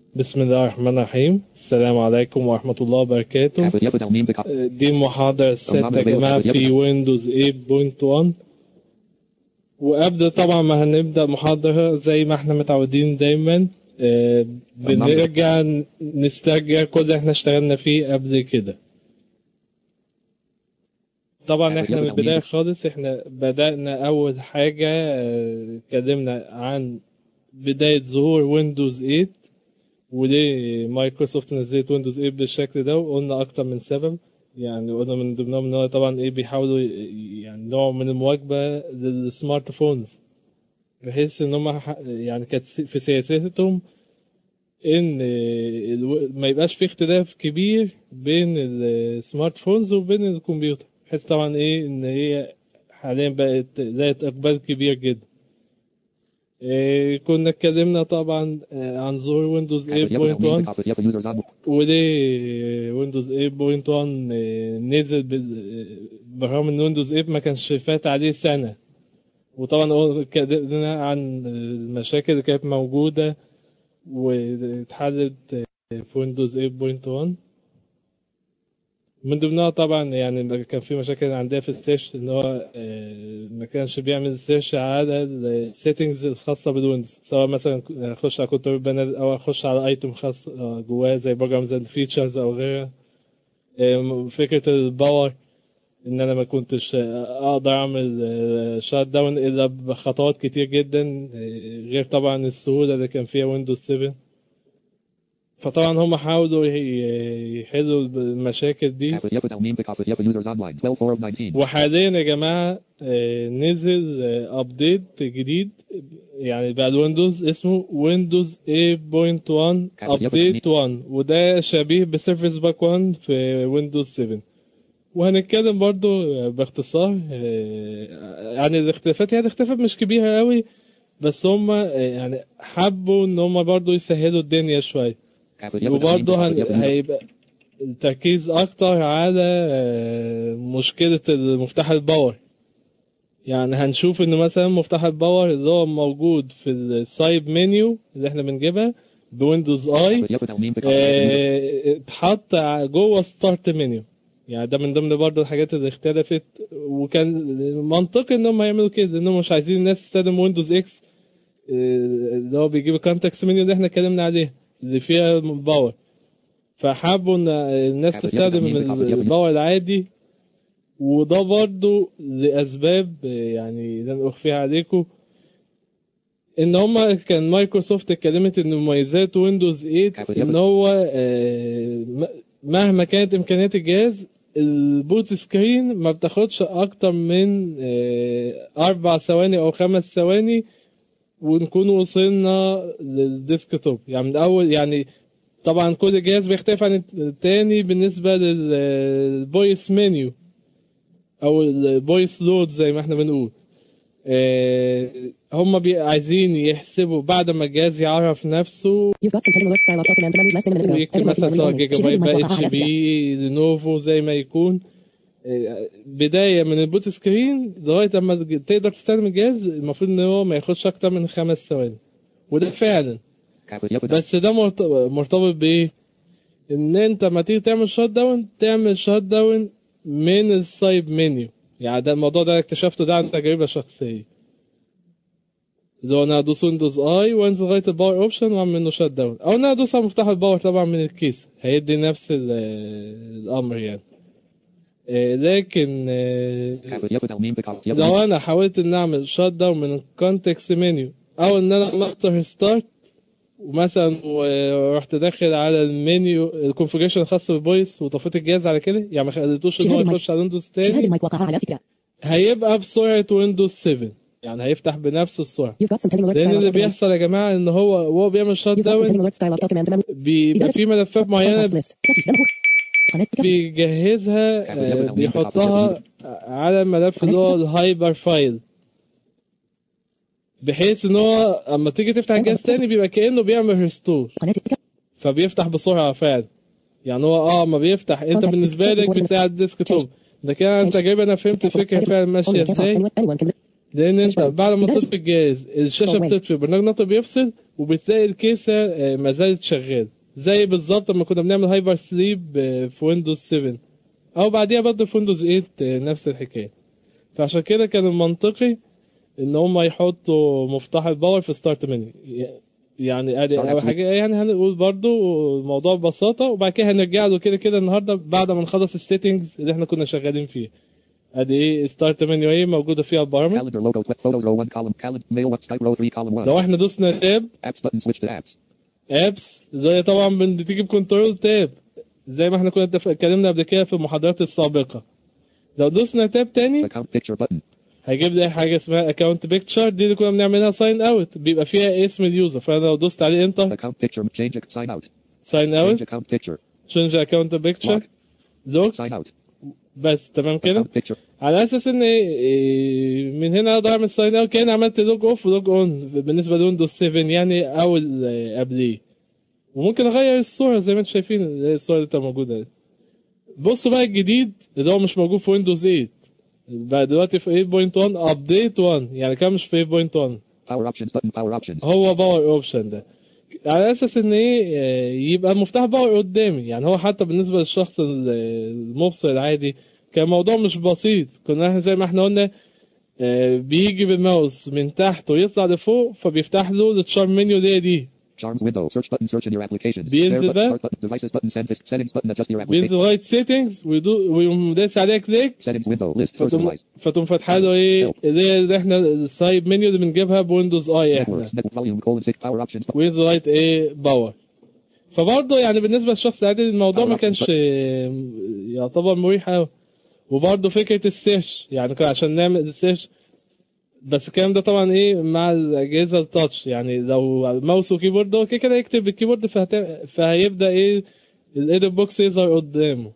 بسم الله الرحمن الرحيم السلام عليكم ورحمة الله وبركاته حساسية تأمين بقاء دي المحاضرة السادسة يا جماعة في ويندوز 8.1 وقبل طبعا ما هنبدأ محاضرة زي ما احنا متعودين دايما آه، بنرجع نسترجع كل اللي احنا اشتغلنا فيه قبل كده طبعا احنا من البداية خالص احنا بدأنا أول حاجة آه، اتكلمنا عن بداية ظهور ويندوز 8 وليه مايكروسوفت نزلت ويندوز 8 بالشكل ده وقلنا أكتر من سبب يعني قلنا من ضمنهم ان هو طبعا ايه بيحاولوا ي- يعني نوع من المواكبة للسمارت فونز بحيث ان هم ح- يعني كانت س- في سياستهم ان الو- ما يبقاش في اختلاف كبير بين السمارت فونز وبين الكمبيوتر بحيث طبعا ايه ان هي حاليا بقت لقت اقبال كبير جدا إيه كنا اتكلمنا طبعا آه، عن ظهور ويندوز حساسية تأمين 8.1 بقاء حساسية يوزرز عن وليه ويندوز 8.1 آه، نزل بال- بالرغم ان ويندوز 8 ما كانش فات عليه سنة وطبعا قلنا- اتكلمنا عن المشاكل اللي كانت موجودة واتحلت آه، في ويندوز 8.1 من ضمنها طبعا يعني كان في مشاكل عندها في السيرش ان هو آه، ما كانش بيعمل سيرش على السيتنجز الخاصه بالويندوز سواء مثلا اخش على كنترول بانل او اخش على ايتم خاص آه، جواه زي بروجرامز اند فيتشرز او غيرها آه، فكره الباور ان انا ما كنتش آه، اقدر اعمل شات داون الا بخطوات كتير جدا آه، غير طبعا السهوله اللي كان فيها ويندوز 7 فطبعا هم حاولوا ي- يحلوا المشاكل دي حساسية تأمين بقاء حساسية يوزرز اونلاين 12 4 of 19 وحاليا يا جماعة آه، نزل ابديت جديد يعني بقى الويندوز اسمه ويندوز 8.1 ابديت 1 وده شبيه بسيرفيس باك 1 في ويندوز 7 وهنتكلم برضو باختصار آه، يعني الاختلافات يعني الاختلافات مش كبيرة قوي بس هم آه، يعني حبوا ان هم برضو يسهلوا الدنيا شوية حساسية تأمين وبرضه بقاء هن... حساسية يوزرز هيبقى التركيز اكتر على آه، مشكلة مفتاح الباور يعني هنشوف ان مثلا مفتاح الباور اللي هو موجود في السايد منيو اللي احنا بنجيبها بويندوز اي حساسية تأمين بقاء حساسية يوزرز آه، اتحط ع- جوه ستارت منيو يعني ده من ضمن برضه الحاجات اللي اختلفت وكان منطقي انهم هيعملوا كده لانهم مش عايزين الناس تستخدم ويندوز اكس آه، اللي هو بيجيب الكونتكست منيو اللي احنا اتكلمنا عليه اللي فيها باور فحبوا ان الناس تستخدم الباور العادي وده برضو لاسباب آه، يعني لن اخفيها عليكم ان هما كان مايكروسوفت اتكلمت ان مميزات ويندوز 8 ان هو آه، م- مهما كانت امكانيات الجهاز البوت سكرين ما بتاخدش اكتر من آه، اربع ثواني او خمس ثواني ونكون وصلنا للديسك توب يعني من اول يعني طبعا كل جهاز بيختلف عن التاني بالنسبة للفويس منيو او الفويس لود زي ما احنا بنقول آه، هم بي- عايزين يحسبوا بعد ما الجهاز يعرف نفسه You've got some pending alerts dialog document memory less than a minute ago. ويكتب Edit مثلا mode سواء only. جيجا شباب بايت بقى الموقع اتش على بي لينوفو زي ما يكون آه، بداية من البوت سكرين لغاية اما تج- تقدر تستخدم الجهاز المفروض ان هو ما ياخدش اكتر من خمس ثواني وده فعلا حساسية تأمين بس ده مرت- مرتبط بايه ان انت ما تيجي تعمل شات داون تعمل شات داون من السايب منيو يعني ده الموضوع ده اكتشفته ده عن تجربة شخصية اللي هو انا هدوس ويندوز اي وانزل لغاية الباور اوبشن واعمل منه شات داون او انا هدوس على مفتاح الباور طبعا من الكيس هيدي نفس ال- الامر يعني آه، لكن آه، حساسية تأمين بقاء حساسية لو انا حاولت ان اعمل شات داون من الكونتكست منيو او ان انا اختار ستارت ومثلا ورحت داخل على المنيو الكونفجريشن الخاص بالفويس وطفيت الجهاز على كده يعني ما خليتوش ان هو شهادة المايك. يخش على ويندوز شهادة تاني المايك وقع على فكرة. هيبقى بسرعه ويندوز 7 يعني هيفتح بنفس السرعه You've got some pending alerts لان dialog اللي document. بيحصل يا جماعه ان هو وهو بيعمل شات You've got some pending داون alerts dialog document memory. بيبقى في ملفات Contacts معينه list. كفي. ده مخ. قناة كفي. بيجهزها آه، بيحطها على الملف اللي هو الهايبر فايل بحيث ان هو اما تيجي تفتح الجهاز تاني بيبقى كانه بيعمل ريستور قناة الكفي. فبيفتح بسرعه فعلا يعني هو اه ما بيفتح انت Contact بالنسبه لك list. بتاع الديسك توب ده كده عن تجربه انا فهمت الفكره فعلا ماشيه Only a cancel. ازاي Anyone- anyone can- لان انت بعد ما تطفي الجهاز الشاشه بتطفي البرنامج ناطق بيفصل وبتلاقي الكيسه آه، ما زالت شغال زي بالظبط لما كنا بنعمل هايبر سليب آه، في ويندوز 7 او بعديها برضه في ويندوز 8 آه، نفس الحكايه فعشان كده كان المنطقي ان هم يحطوا مفتاح الباور في ستارت منيو يعني ادي Start اول actually. حاجه يعني هنقول برضو الموضوع ببساطه وبعد كده هنرجع له كده كده النهارده بعد ما نخلص السيتنجز اللي احنا كنا شغالين فيه ادي ايه ستارت منيو ايه موجوده فيها البرامج Calendar logo, tw- photos row 1 column, calendar, mail 1, Skype row 3 column 1. لو احنا دوسنا تاب Apps button switch to apps. ابس زي طبعا بتيجي بكنترول تاب زي ما احنا كنا اتف- اتكلمنا قبل كده في المحاضرات السابقه لو دوسنا تاب تاني Account picture button. هيجيب لي حاجه اسمها اكونت بيكتشر دي اللي كنا بنعملها ساين اوت بيبقى فيها اسم اليوزر فانا لو دوست عليه انتر Account picture, change, ac- sign out. ساين Change اوت account picture. تشينج اكونت بيكتشر Lock. لوك Sign out. بس تمام كده Account picture. على اساس ان إيه، من هنا اقدر اعمل ساين اوت كان عملت لوج اوف ولوج اون بالنسبه لويندوز 7 يعني او ال- قبليه وممكن اغير الصوره زي ما انتم شايفين اللي هي الصوره اللي بتبقى موجوده دي. بص بقى الجديد اللي هو مش موجود في ويندوز 8 بقى دلوقتي في 8.1 ابديت 1 يعني كان مش في 8.1 Power options button, power options. هو باور اوبشن ده على اساس ان ايه آه، يبقى المفتاح باور قدامي يعني هو حتى بالنسبه للشخص ال- المبصر العادي كان الموضوع مش بسيط كنا احنا زي ما احنا قلنا آه، بيجي بالماوس من تحت ويطلع لفوق فبيفتح له التشارم منيو اللي هي دي Charms window, search button, search in your applications. بينزل Share button, بقى. start button, devices button, send this, settings button, adjust your بينزل application. لغايه سيتنجز ويقوم داس عليها كليك Settings window, list, فتقوم personalize. فتقوم فاتحه له ايه اللي هي اللي احنا السايب منيو اللي بنجيبها بويندوز اي احنا Networks, network volume, colon 6, power options button. وينزل لغايه ايه باور فبرضه يعني بالنسبه للشخص العادي الموضوع ما كانش آه، يعتبر مريح قوي وبرضه فكره السيرش يعني كان عشان نعمل السيرش بس الكلام ده طبعا ايه مع الاجهزه التاتش يعني لو ماوس وكيبورد هو كده كده يكتب بالكيبورد فهت... فهيبدا ايه الايديت بوكس يظهر قدامه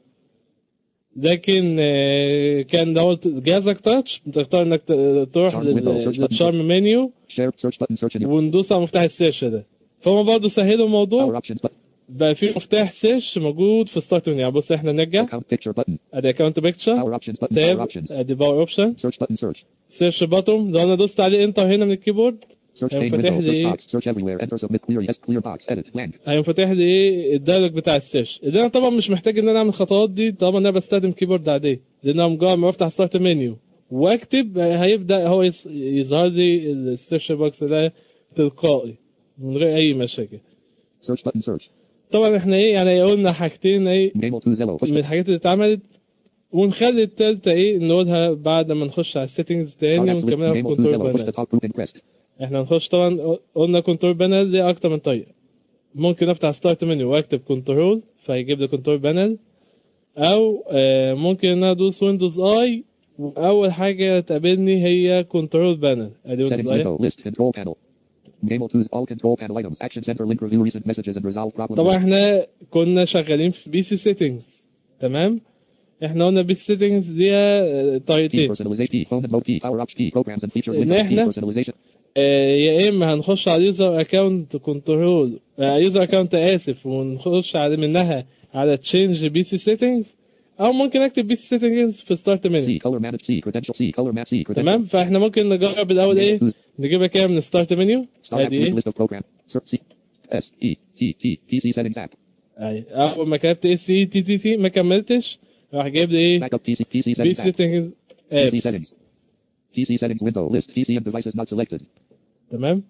لكن آه، كان لو جهازك تاتش بتختار انك ت- تروح Charms window, search button. للشارم منيو Share, search button, search in your وندوس على مفتاح السيرش ده فهم برضه سهلوا الموضوع power options button. بقى في مفتاح سيرش موجود في ستارت منيو يعني بص احنا نرجع Account picture button. ادي اكونت بيكتشر Power options button, power تاب options. ادي باور اوبشن Search button, search. سيرش باتوم لو انا دوست عليه انتر هنا من الكيبورد Search هيقوم pane فاتح window, لي search ايه box, search everywhere, enter submit, clear, yes, clear box, edit, blank. هيقوم فاتح لي ايه الدايلوج بتاع السيرش اللي انا طبعا مش محتاج ان انا اعمل الخطوات دي طالما انا بستخدم كيبورد عاديه لان انا مجرد ما بفتح ستارت منيو واكتب هيبدا هو يص- يظهر لي السيرش بوكس ده تلقائي من غير اي مشاكل Search button, search. طبعا احنا ايه يعني قلنا حاجتين ايه Gamel to Zello, push من الحاجات اللي اتعملت ونخلي التالتة ايه نقولها بعد ما نخش على السيتنجز Start تاني apps list, ونكملها في Gamel to كنترول Zello, push بانل the top group in Crest. احنا هنخش طبعا قلنا كنترول بانل ليه اكتر من طريقة ممكن افتح ستارت منيو واكتب كنترول فيجيب لي كنترول بانل او آه، ممكن ان انا ادوس ويندوز اي واول حاجة تقابلني هي كنترول بانل ادي Settings ويندوز اي window, list, control panel. Gamel to all control panel items, action center, link review recent messages and resolve problems. طبعا احنا كنا شغالين في بي سي سيتنجز تمام احنا قلنا بي سي سيتنجز ليها آه، P, طريقتين personalization, P, phone and mode, P, power up, P, programs and features, إن Windows, P, إحنا- personalization. آه، يا اما هنخش على يوزر اكونت كنترول يوزر اكونت اسف ونخش على منها على تشينج بي سي سيتنجز او ممكن اكتب بي سي سيتنجز في ستارت منيو C, color manage, C, credential, C, color map, C, credential. تمام فاحنا ممكن نجرب الاول ايه نجيبها كده من ستارت منيو Start apps ادي list, ايه list of program. Search C, S, E, T, T, PC settings app. أي. اول ما كتبت اس اي تي تي تي ما كملتش راح جايب لي ايه Backup PC, PC بي settings سي app. سيتنجز PC ابس settings. PC settings window, list, PC and devices not selected. تمام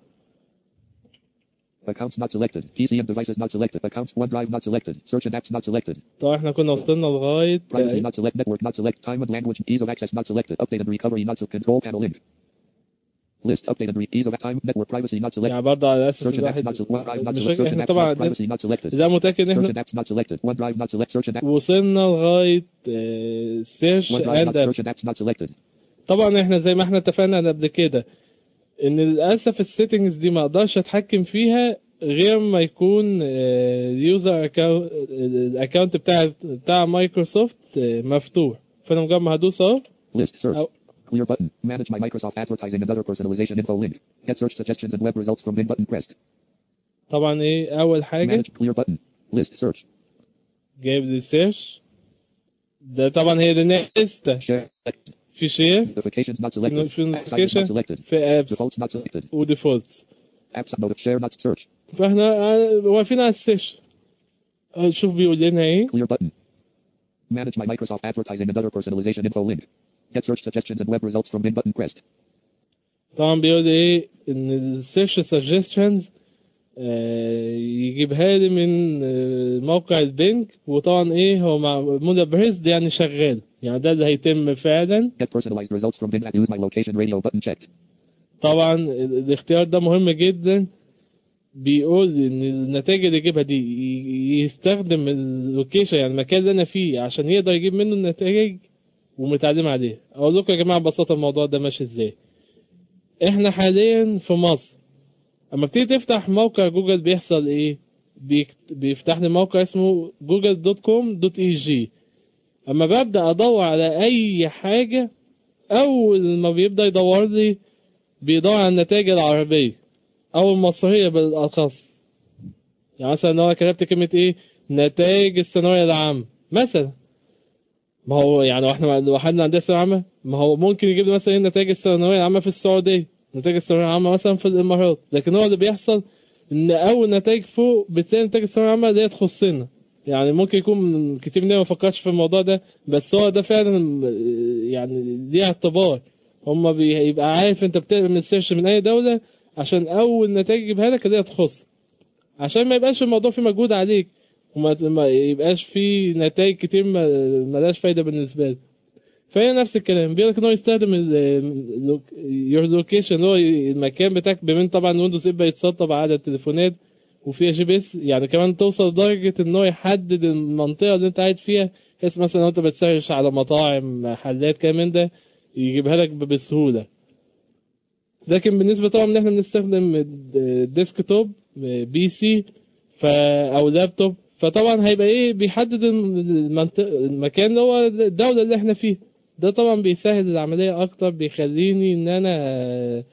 Accounts not selected. PC and devices not selected. Accounts OneDrive not selected. Search and apps not selected. طبعا احنا كنا وصلنا لغايه Privacy not select. Network not select. Time and language. Ease of access not selected. Update and recovery not so control panel link. List. Update and re- ease of time. Network privacy not selected. يعني برضه على اساس Search and apps الواحد not selected. OneDrive not مش selected. فاكر Search and احنا apps طبعا not privacy not selected. ده متاكد ان Search احنا and apps not selected. OneDrive not select. Search and apps. وصلنا لغايه سيرش OneDrive not اند search and apps not selected. طبعا احنا زي ما احنا اتفقنا قبل كده ان للاسف السيتنجز دي ما اقدرش اتحكم فيها غير ما يكون اليوزر الاكونت بتاع بتاع مايكروسوفت آه، مفتوح فانا مجرد ما هدوس اهو List. Search. أو- Clear button. Manage my Microsoft advertising and other personalization info link. Get search suggestions and web results from bin button pressed. طبعا ايه اول حاجه Manage clear button. List. Search. جايب لي سيرش ده طبعا هي لسه Share. في شير Notifications not selected. في Sizes not نوتيفيكيشن selected. في ابس Defaults not selected. وديفولتس Apps note share not search. فاحنا آه، واقفين على السيشن آه، شوف بيقول لنا ايه Clear button. Manage my Microsoft advertising and other personalization info link. Get search suggestions and web results from bin button pressed. طبعا بيقول ايه ان السيرش سجستشنز يجيبها لي من آه، موقع البنك وطبعا ايه هو معمول بريست يعني شغال يعني ده اللي هيتم فعلا Get personalized results from bin that use my location radio button checked. طبعا ال- الاختيار ده مهم جدا بيقول ان النتائج اللي يجيبها دي ي- يستخدم اللوكيشن يعني المكان اللي انا فيه عشان يقدر يجيب منه النتائج ومتعلم عليه اقول لكم يا جماعه ببساطه الموضوع ده ماشي ازاي احنا حاليا في مصر اما بتيجي تفتح موقع جوجل بيحصل ايه بيكت- بيفتح لي موقع اسمه جوجل دوت كوم دوت اي جي اما ببدا ادور على اي حاجه اول ما بيبدا يدور لي بيدور على النتائج العربيه او المصريه بالاخص يعني مثلا لو انا كتبت كلمه ايه نتائج الثانويه العامه مثلا ما هو يعني واحنا لو حد عندنا ثانويه عامه ما هو ممكن يجيب لي مثلا ايه نتائج الثانويه العامه في السعوديه نتائج الثانويه العامه مثلا في الامارات لكن هو اللي بيحصل ان اول نتائج فوق بتلاقي نتائج الثانويه العامه اللي هي تخصنا يعني ممكن يكون كتير مننا ما فكرش في الموضوع ده بس هو ده فعلا يعني ليه اعتبار هما بيبقى عارف انت بتعمل سيرش من اي دوله عشان اول نتائج يجيبها لك اللي هي تخص عشان ما يبقاش الموضوع فيه مجهود عليك وما ما يبقاش فيه نتائج كتير ما ملهاش فايده بالنسبه لك فهي نفس الكلام بيقول لك ان هو يستخدم يور لوكيشن اللي هو المكان بتاعك بما إن طبعا ويندوز 8 بيتسطب على التليفونات وفيها جي بي اس يعني كمان توصل لدرجه ان هو يحدد المنطقه اللي انت قاعد فيها بحيث مثلا لو انت بتسيرش على مطاعم محلات كلام من ده يجيبها لك بسهوله لكن بالنسبه طبعا ان احنا بنستخدم الديسكتوب بي سي ف او لابتوب فطبعا هيبقى ايه بيحدد المنطقه المكان اللي هو الدوله اللي احنا فيها ده طبعا بيسهل العمليه اكتر بيخليني ان انا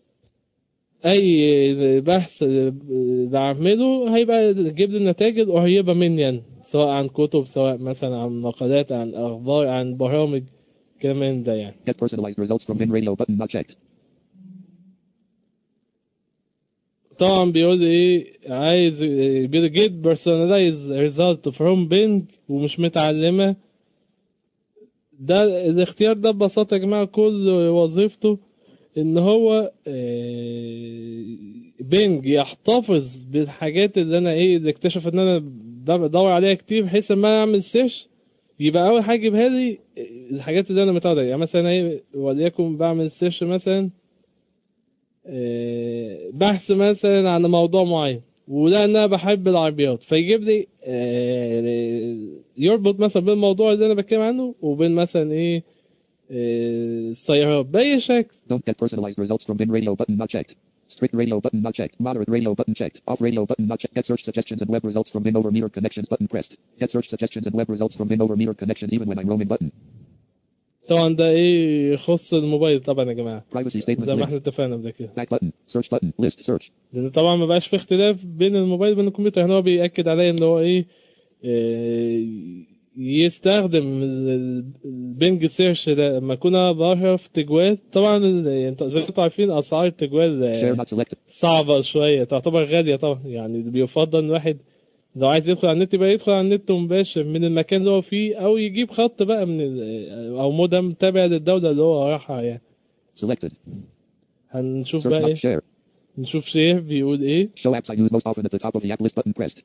اي بحث بعمله هيبقى يجيب لي النتائج القريبه مني أنا سواء عن كتب سواء مثلا عن مقالات عن اخبار عن برامج كمان ده يعني Get personalized results from bin radio button not checked. طبعا بيقول لي ايه عايز بيقول جيت بيرسوناليز ريزلت فروم بينج ومش متعلمه ده الاختيار ده ببساطه يا جماعه كل وظيفته ان هو آه، بينج يحتفظ بالحاجات اللي انا ايه اللي اكتشف ان انا بدور عليها كتير بحيث لما انا اعمل سيرش يبقى اول حاجه يجيبها لي الحاجات اللي انا متعود عليها يعني مثلا ايه وليكن بعمل سيرش مثلا آه، بحث مثلا عن موضوع معين ولا انا بحب العربيات فيجيب لي آه، يربط مثلا بين الموضوع اللي انا بتكلم عنه وبين مثلا ايه آه، السيارات باي شكل Don't get personalized results from bin radio button not checked. Strict radio button not checked. Moderate radio button checked. Off radio button not checked. Get search suggestions and web results from bin over meter connections button pressed. Get search suggestions and web results from bin over meter connections even when I'm roaming button. طبعا ده ايه يخص الموبايل طبعا يا جماعه Privacy statement زي ما link. احنا اتفقنا قبل كده Back button. Search button. List. Search. لان طبعا ما بقاش في اختلاف بين الموبايل وبين الكمبيوتر يعني هو بيأكد عليا ان هو ايه آه، يستخدم ال- ال- البنج سيرش ده لما كنا بره في تجوال طبعا ال- انت زي ما انتم عارفين اسعار التجوال Share آه، not selected. صعبة شوية تعتبر غالية طبعا يعني بيفضل ان الواحد لو عايز يدخل على النت يبقى يدخل على النت مباشر من المكان اللي هو فيه او يجيب خط بقى من ال- او مودم تابع للدولة اللي هو رايحها يعني Selected. هنشوف Search بقى not ايه share. نشوف شيخ بيقول ايه Show apps I use most often at the top of the app list button pressed.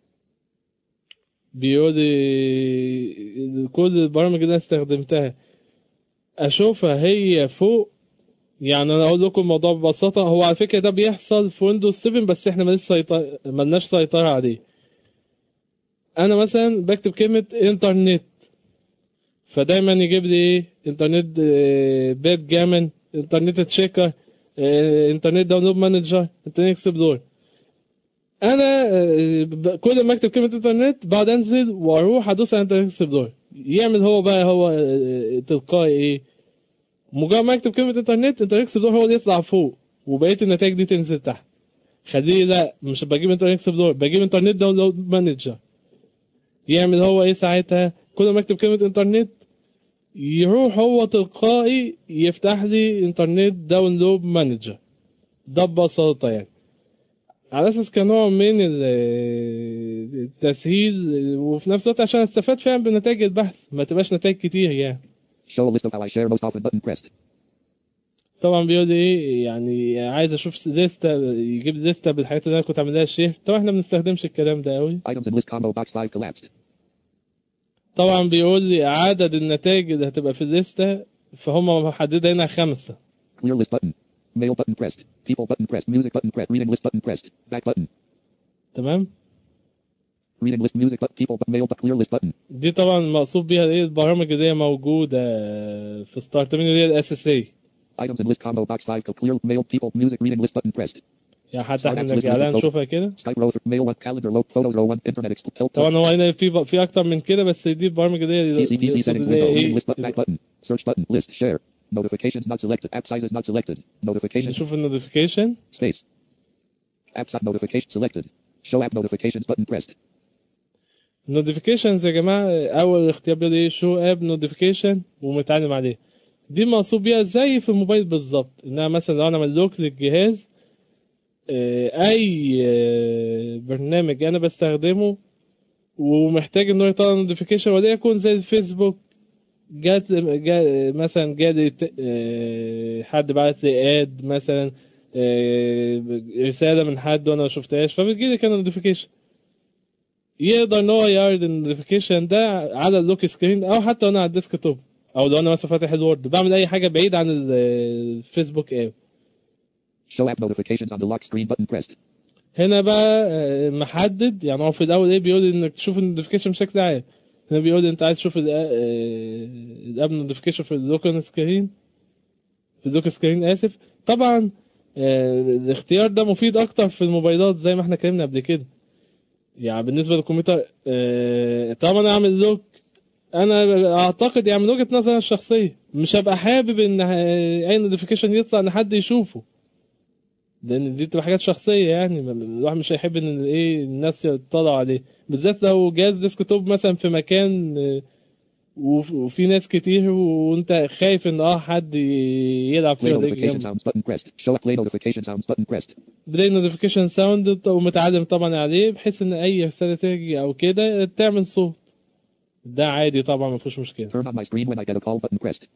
بيقول لي كل البرامج اللي انا استخدمتها اشوفها هي فوق يعني انا اقول لكم الموضوع ببساطه هو على فكره ده بيحصل في ويندوز 7 بس احنا مالناش سيطره ملناش سيطره عليه انا مثلا بكتب كلمه انترنت فدايما يجيب لي ايه انترنت آه، بيت جامن انترنت تشيكر آه، انترنت داونلود مانجر انترنت اكسبلور انا آه، ب- كل ما اكتب كلمه انترنت بعد انزل واروح ادوس على انترنت اكسبلور يعمل هو بقى هو آه، تلقائي ايه مجرد ما اكتب كلمه انترنت انترنت اكسبلور هو اللي يطلع فوق وبقيه النتائج دي تنزل تحت خليه لا مش بجيب انترنت اكسبلور بجيب انترنت داونلود مانجر يعمل هو ايه ساعتها كل ما اكتب كلمه انترنت يروح هو تلقائي يفتح لي انترنت داونلود مانجر ده ببساطه يعني على اساس كنوع من ال- التسهيل وفي نفس الوقت عشان استفاد فعلا بنتائج البحث ما تبقاش نتائج كتير يعني Show a list of how I share most often button pressed. طبعا بيقول ايه يعني عايز اشوف لستة يجيب لي لستة بالحاجات اللي انا كنت عاملها شير طبعا احنا ما بنستخدمش الكلام ده قوي Items in list combo box 5 collapsed. طبعا بيقول لي عدد النتائج اللي هتبقى في الليستة فهم محددة هنا خمسة Clear list button. Mail button pressed. People button pressed. Music button pressed. Reading list button pressed. Back button. تمام Reading list music but people but mail but clear list button. دي طبعا مقصود بيها ايه البرامج اللي هي موجودة في ستارت منيو اللي هي الاساسية Items in list combo box 5 clear mail people music reading list button pressed. يعني حتى احنا نرجع لها نشوفها كده Skype row mail 1 calendar low photos row 1 internet expl help طبعا هو هنا في في اكتر من كده بس دي البرامج اللي هي PC PC يقصد settings اللي هي window reading ايه list button back button. Search button list share. Notifications not selected. App sizes not selected. Notifications نشوف النوتيفيكيشن space. App site notification selected. Show app notifications button pressed. نوتيفيكيشنز يا جماعه اول اختيار بيقول ايه شو اب نوتيفيكيشن ومتعلم عليه دي مقصود بيها زي في الموبايل بالظبط انها مثلا لو انا ملوك للجهاز آه، اي آه، برنامج انا بستخدمه ومحتاج انه يطلع نوتيفيكيشن وليكن زي الفيسبوك جات جا مثلا جالي ت- آه، حد بعت لي اد مثلا آه، رساله من حد وانا ما شفتهاش فبتجيلي كان نوتيفيكيشن يقدر ان هو يعرض النوتيفيكيشن ده على اللوك سكرين او حتى وانا على الديسك توب او لو انا مثلا فاتح الوورد بعمل اي حاجه بعيد عن ال- الفيسبوك اب Show app notifications on the lock screen button pressed. هنا بقى آه، محدد يعني هو في الاول ايه بيقول انك تشوف النوتيفيكيشن بشكل عام هنا بيقول انت عايز تشوف ال- آه، الاب نوتيفيكيشن في اللوك سكرين في اللوك سكرين اسف طبعا آه، الاختيار ده مفيد اكتر في الموبايلات زي ما احنا اتكلمنا قبل كده يعني بالنسبه للكمبيوتر آه، طالما انا اعمل لوك انا اعتقد يعني من وجهه نظري الشخصيه مش هبقى حابب ان آه، اي نوتيفيكيشن يطلع ان حد يشوفه لان دي بتبقى حاجات شخصيه يعني ما- الواحد مش هيحب ان ايه الناس يطلعوا عليه بالذات لو جهاز ديسكتوب مثلا في مكان آه، وف- وفي ناس كتير وانت خايف ان اه حد ي- يلعب Play فيه ولا يجي notification جنبه sounds button pressed. Show up play notification sounds button pressed. بلاي نوتيفيكيشن ساوند ومتعلم طبعا عليه بحيث ان اي رساله تيجي او كده تعمل صوت ده عادي طبعا ما فيهوش مشكله Turn on my screen when I get a call button pressed.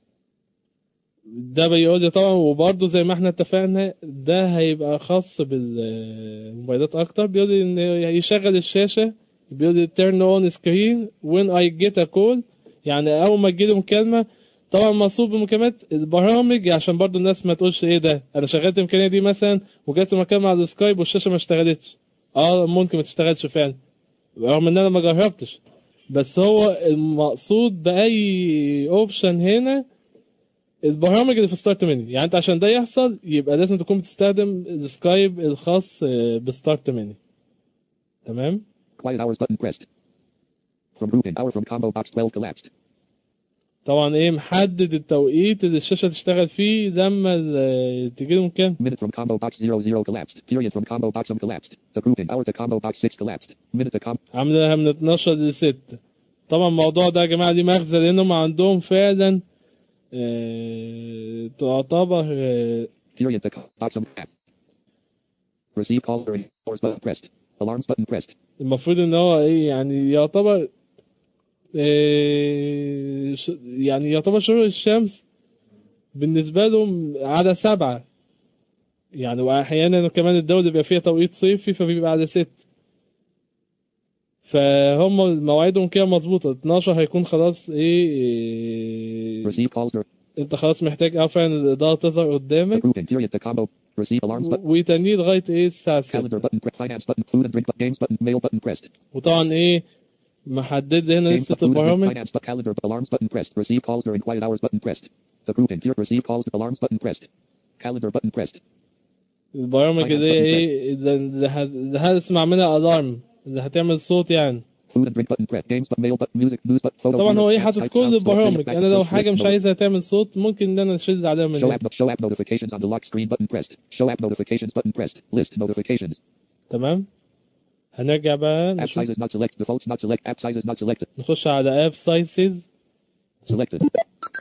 ده بيقول لي طبعا وبرضه زي ما احنا اتفقنا ده هيبقى خاص بالموبايلات اكتر بيقول لي ان يشغل الشاشه بيقول لي turn on screen when I get a call يعني اول ما تجيلي مكالمه طبعا مقصود بالمكالمات البرامج عشان برضه الناس ما تقولش ايه ده انا شغلت الامكانيه دي مثلا وجات مكالمه على السكايب والشاشه ما اشتغلتش اه ممكن ما تشتغلش فعلا رغم ان انا ما جربتش بس هو المقصود باي اوبشن هنا البرامج اللي في ستارت منيو يعني انت عشان ده يحصل يبقى لازم تكون بتستخدم السكايب الخاص آه، بستارت منيو تمام Quiet hours button pressed. From grouping hour from combo box 12 collapsed. طبعا ايه محدد التوقيت اللي الشاشه تشتغل فيه لما ال- تجي له مكان Minute from combo box 00 collapsed. Period from combo box 1 collapsed. The grouping hour to combo box 6 collapsed. Minute to com عاملها من 12 ل 6 طبعا الموضوع ده يا جماعه دي مغزى لانهم عندهم فعلا آه، تعتبر آه، period to com box 1 app. Receive call during hours button pressed. Alarms button pressed. المفروض ان هو ايه يعني يعتبر إيه ش- يعني يعتبر شروق الشمس بالنسبة لهم على سبعة يعني واحيانا كمان الدولة بيبقى فيها توقيت صيفي فبيبقى على ست فهم مواعيدهم كده مظبوطة 12 هيكون خلاص ايه, إيه Receive calls during انت خلاص محتاج اه فعلا الاضاءة تظهر the قدامك grouping period to combo. Receive alarms button. و- ويتنيه لغاية ايه الساعة Calendar 6 button. Pre- finance button. Food and drink button. Games button. Mail button pressed. وطبعا ايه محدد لي هنا Games لستة button. Food and drink. البرامج Finance but calendar but alarms button pressed. Receive calls during quiet hours button pressed. The grouping here. Receive calls. Alarms button pressed. Calendar button pressed. البرامج اللي هي ايه اللي- اللي ه- اللي هسمع منها الارم اللي هتعمل صوت يعني Food and drink button pressed. Games but mail but music news but photo. طبعا هو alerts, ايه apps, حاطط type, كل sound, store, البرامج back انا to لو search حاجه list مش mode. عايزها تعمل صوت ممكن ان انا اشيل عليها من Show هنا app, show app notifications on the lock screen button pressed. Show app notifications button pressed. List notifications. تمام هنرجع بقى App نشوف sizes not select. Defaults not select. App sizes not selected. نخش على اب سايسز Selected.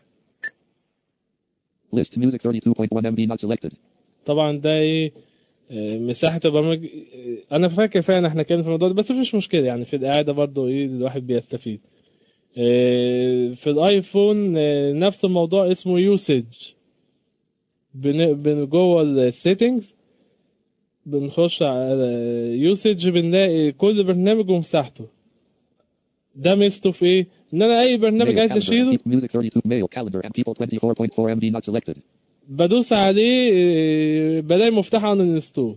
List music 32.1 MB not selected. طبعا ده ايه آه، مساحة البرامج آه، أنا فاكر فعلا احنا كان في الموضوع ده بس مفيش مشكلة يعني في القعدة برضه إيه الواحد بيستفيد آه، في الآيفون آه، نفس الموضوع اسمه يوسج بن بن- جوه السيتنجز بنخش على يوسج بنلاقي كل برنامج ومساحته ده ميزته في ايه؟ ان انا اي برنامج Mail, عايز calendar, اشيله keep music 32, mail, calendar, and people 24.4 MB not selected. بدوس عليه آه، بلاقي مفتاح عن الانستول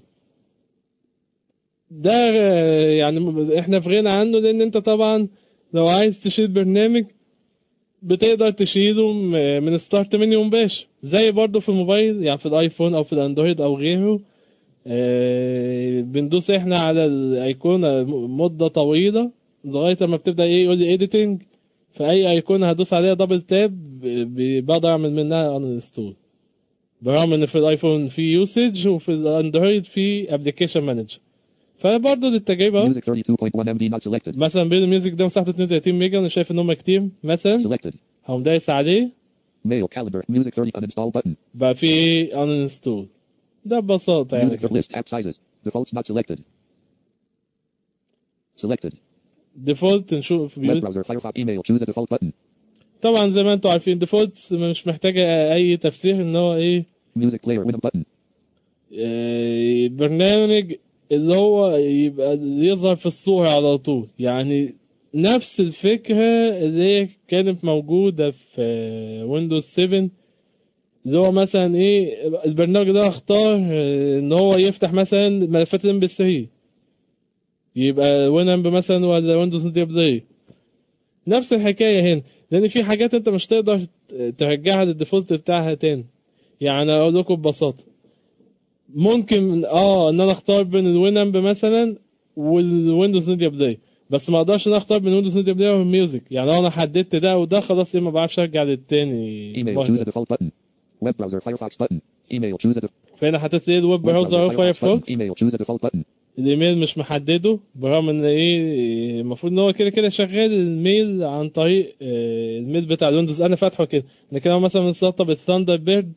ده آه، يعني م- احنا في غنى عنه لان انت طبعا لو عايز تشيل برنامج بتقدر تشيله م- من ستارت منيو مباشر زي برضه في الموبايل يعني في الايفون او في الاندرويد او غيره آه، بندوس احنا على الايقونه م- مده طويله لغايه لما بتبدا ايه يقول لي اديتنج فاي ايقونه هدوس عليها دبل تاب ب- بقدر اعمل منها انستول برغم ان في الايفون في يوسج وفي الاندرويد في ابلكيشن مانجر فبرضه للتجربه Music 32.1 MB not selected. مثلا بين الميوزك ده مساحته 32 ميجا انا شايف ان هم كتير مثلا Selected. هقوم دايس عليه Mail, calendar, music 30 uninstall button. بقى في ايه انستول ده ببساطه يعني Music list, app sizes. Defaults not selected. Selected. ديفولت نشوف Web بيقول browser, Firefox, email, choose a default button. طبعا زي ما انتم عارفين ديفولت مش محتاجه اي تفسير ان هو ايه Music player, window button. آه، برنامج اللي هو يبقى يظهر في الصورة على طول يعني نفس الفكرة اللي كانت موجودة في ويندوز 7 اللي هو مثلا ايه البرنامج ده اختار آه، ان هو يفتح مثلا ملفات الام بي 3 يبقى وينامب مثلا ولا ويندوز دي بلاي نفس الحكاية هنا لان في حاجات انت مش تقدر ترجعها للديفولت بتاعها تاني يعني اقول لكم ببساطة ممكن اه ان انا اختار بين الوينامب مثلا والويندوز ميديا بلاي بس ما اقدرش ان أنا اختار بين ويندوز ميديا بلاي والميوزك يعني لو انا حددت ده وده خلاص ايه ما بعرفش ارجع للتاني Email, choose a واحدة. default button. Web browser, Firefox button. Email, choose a default فهنا حطيت ايه الويب Web براوزر او browser, Firefox button. فايرفوكس Email, choose a default button. الايميل مش محدده برغم ان ايه المفروض ان هو كده كده شغال الميل عن طريق آه، الميل بتاع الويندوز انا فاتحه كده لكن لو مثلا مسطب الثاندر بيرد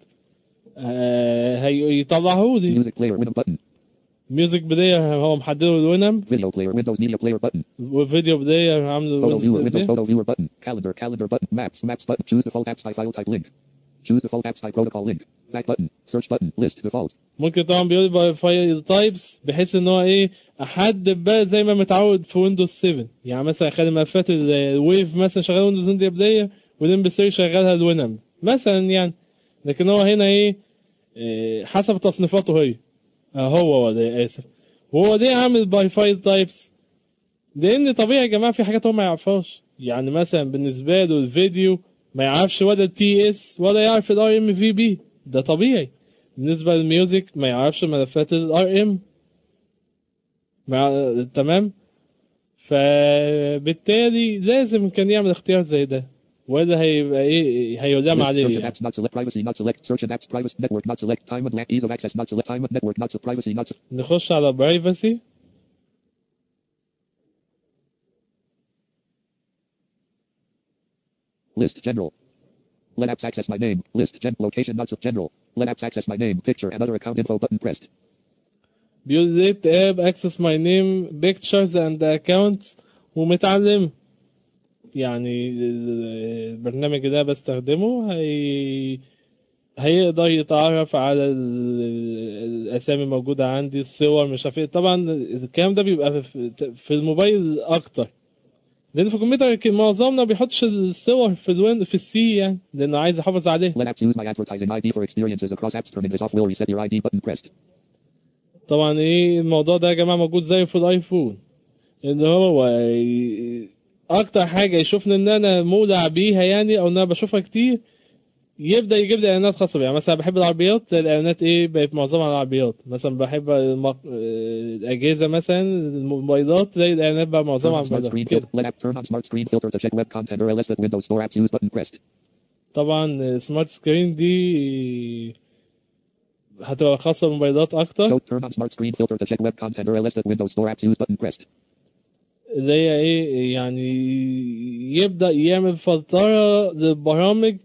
هيطلعه لي Music player, window button. ميوزك بلاير هو محدده الوينامب Video player, Windows media player button. وفيديو بلاير عامله Photo viewer, الويندوز Windows ده. photo viewer button. Calendar, calendar button. Maps, maps button. Choose default apps by file type link. Choose default apps by protocol link. Back button. Search button. List default. ممكن طبعا بيقول باي فايل تايبس بحيث ان هو ايه احدد بقى زي ما متعود في ويندوز 7 يعني مثلا اخلي ملفات ال- الويف مثلا شغاله ويندوز ميديا بلاير والام بي 3 شغالها الوينم مثلا يعني لكن هو هنا ايه إيه، حسب تصنيفاته هي آه، هو ولا اسف وهو ليه عامل باي فايل تايبس لان طبيعي يا جماعه في حاجات هو ما يعرفهاش يعني مثلا بالنسبه له الفيديو ما يعرفش ولا التي اس ولا يعرف الار ام في بي ده طبيعي بالنسبه للميوزك ما يعرفش ملفات الار ام مع... تمام فبالتالي لازم كان يعمل اختيار زي ده ولا هيبقى ايه هيلام List, عليه search and يعني. apps not select. Privacy not select. Search and apps privacy network not select. Time and la- ease of access not select. Time and network not select. Privacy not select. نخش على برايفسي List general. Let apps access my name. List gen location not sub general. Let apps access my name, picture, and other account info button pressed. بيقول let app access my name pictures and account ومتعلم يعني ال- البرنامج ده بستخدمه هي هيقدر يتعرف على ال- الاسامي موجوده عندي الصور مش عارف ايه طبعا الكلام ده بيبقى في, في الموبايل اكتر لان في الكمبيوتر يمكن معظمنا ما بيحطش الصور في الوين في السي يعني لانه عايز يحافظ عليه Let apps use my advertising ID for experiences across apps. Turning this off will reset your ID button pressed. طبعا ايه الموضوع ده يا جماعه موجود زي في الايفون ان هو ي- اكتر حاجه يشوفني ان انا مولع بيها يعني او ان انا بشوفها كتير يبدا يجيب لي اعلانات خاصه بيها يعني مثلا بحب العربيات تلاقي الاعلانات ايه بقت معظمها على العربيات مثلا بحب المق... آه، الاجهزه مثلا الموبايلات تلاقي الاعلانات بقى Turn معظمها on على smart screen الموبايلات كده filter. Let app turn on smart screen filter to check web content or ls that Windows Store apps use button pressed. طبعا سمارت سكرين دي هتبقى خاصه بالموبايلات اكتر Go turn on smart screen filter to check web content or ls that Windows Store apps use button pressed. اللي هي ايه يعني يبدأ يعمل فلترة للبرامج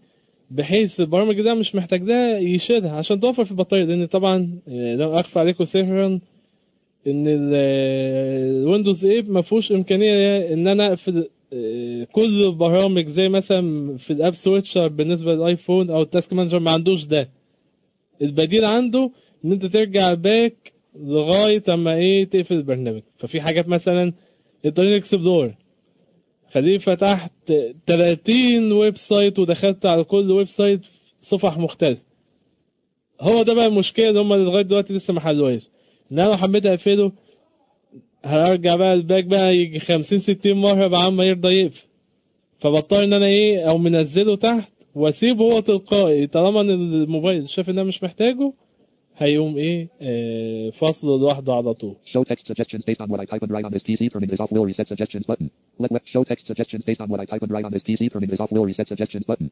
بحيث البرامج ده مش محتاج ده يشيلها عشان توفر في البطارية لأن طبعا آه، لو أخفى عليكم سرا إن ال- آه، الويندوز 8 ما فيهوش إمكانية إن أنا أقفل آه، كل البرامج زي مثلا في الأب سويتشر بالنسبة للآيفون أو التاسك مانجر ما عندوش ده البديل عنده إن أنت ترجع باك لغاية أما إيه تقفل البرنامج ففي حاجات مثلا الانترنت اكسبلور خليه فتحت 30 ويب سايت ودخلت على كل ويب سايت صفح مختلف هو ده بقى المشكله اللي هم لغايه دلوقتي لسه ما حلوهاش ان انا لو حبيت اقفله هرجع بقى الباك بقى يجي 50 60 مره بعد ما يرضى يقفل فبضطر ان انا ايه او منزله تحت واسيبه هو تلقائي طالما ان الموبايل شاف ان انا مش محتاجه هيقوم ايه آه فاصله لوحده على طول Show text suggestions based on what I type and write on this PC. Turning this off will reset suggestions button. Let web show text suggestions based on what I type and write on this PC. Turning this off will reset suggestions button.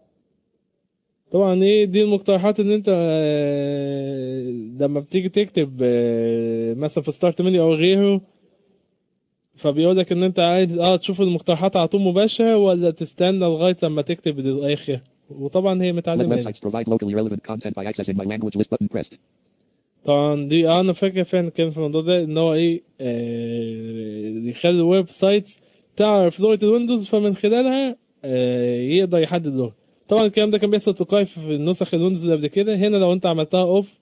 طبعا ايه دي المقترحات ان انت آه، لما بتيجي تكتب آه، مثلا في ستارت منيو او غيره فبيقول لك ان انت عايز اه تشوف المقترحات على طول مباشره ولا تستنى لغايه لما تكتب للاخر وطبعا هي Let متعلمه يعني. websites provide locally relevant content by accessing my language list button pressed. طبعا دي آه، انا فاكر فعلا كان في الموضوع ده ان هو ايه آه يخلي الويب سايتس تعرف لغه الويندوز فمن خلالها آه يقدر يحدد اللغه طبعا الكلام ده كان بيحصل تلقائي في نسخ الويندوز اللي قبل كده هنا لو انت عملتها اوف